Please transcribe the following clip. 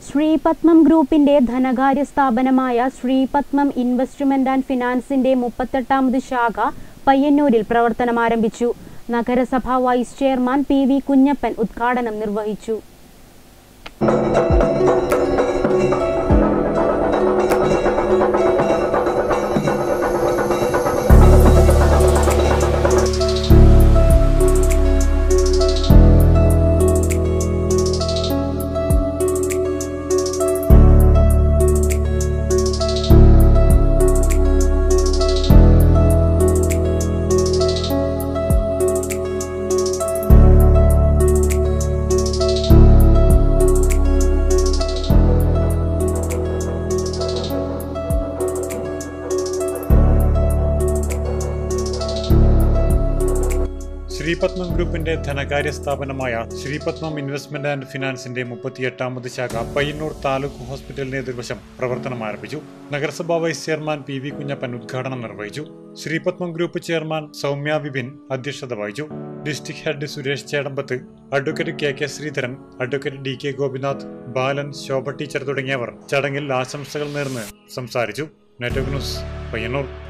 ശ്രീപത്മം ഗ്രൂപ്പിന്റെ ധനകാര്യ സ്ഥാപനമായ ശ്രീപത്മം ഇൻവെസ്റ്റ്മെന്റ് ആൻഡ് ഫിനാൻസിന്റെ മുപ്പത്തെട്ടാമത് ശാഖ പയ്യന്നൂരിൽ പ്രവർത്തനം ആരംഭിച്ചു നഗരസഭ vice chairman P V Kunhappan ഉദ്ഘാടനം നിർവഹിച്ചു ശ്രീപത്മം ഗ്രൂപ്പിന്റെ ധനകാര്യ സ്ഥാപനമായ ശ്രീപത്മം ഇൻവെസ്റ്റ്മെന്റ് ആൻഡ് ഫിനാൻസിന്റെ മുപ്പത്തിയെട്ടാമത് ശാഖ പയ്യന്നൂർ താലൂക്ക് ഹോസ്പിറ്റലിന് എതിർവശം പ്രവർത്തനം ആരംഭിച്ചു നഗരസഭാ vice chairman P V Kunhappan ഉദ്ഘാടനം നിർവഹിച്ചു ശ്രീപത്മം ഗ്രൂപ്പ് ചെയർമാൻ സൗമ്യ വിപിൻ അധ്യക്ഷത വഹിച്ചു district head Suresh Chedambath advocate K K Sreedharan advocate D K Gopinath Balan Shobha teacher തുടങ്ങിയവർ ചടങ്ങിൽ ആശംസകൾ നേർന്ന് സംസാരിച്ചു നെറ്റ്വർക്ക് ന്യൂസ് പയ്യന്നൂർ